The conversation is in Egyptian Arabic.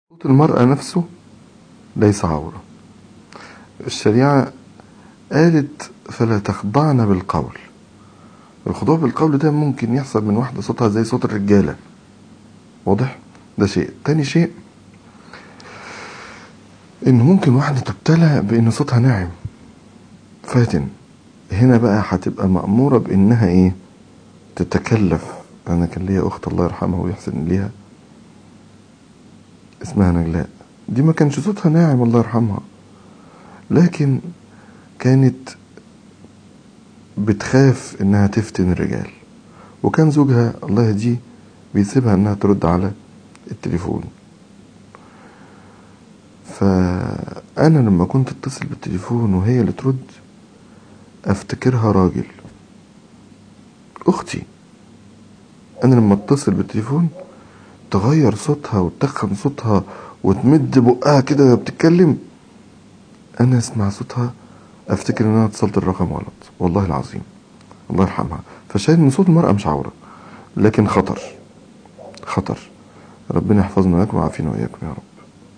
صوت المرأة نفسه ليس عورة الشريعة قالت فلا تخضعن بالقول الخضوع بالقول ده ممكن يحصل من واحدة صوتها زي صوت الرجالة واضح ده شيء تاني شيء ان ممكن واحدة تبتلى بان صوتها ناعم فاتن هنا بقى هتبقى مأمورة بانها ايه تتكلف انا كان ليا اخت الله يرحمها ويحسن ليها اسمها نجلاء دي ما كانش صوتها ناعم الله يرحمها لكن كانت بتخاف انها تفتن الرجال وكان زوجها الله يهديه بيسيبها انها ترد على التليفون فانا لما كنت اتصل بالتليفون وهي اللي ترد افتكرها راجل اختي انا لما اتصل بالتليفون تغير صوتها وتخن صوتها وتمد بقها كده وهي بتتكلم انا اسمع صوتها افتكر ان انا اتصلت الرقم غلط والله العظيم الله يرحمها فشايف ان صوت المرأة مش عورة لكن خطر خطر ربنا يحفظنا وياكم ويعافينا وإياكم يا رب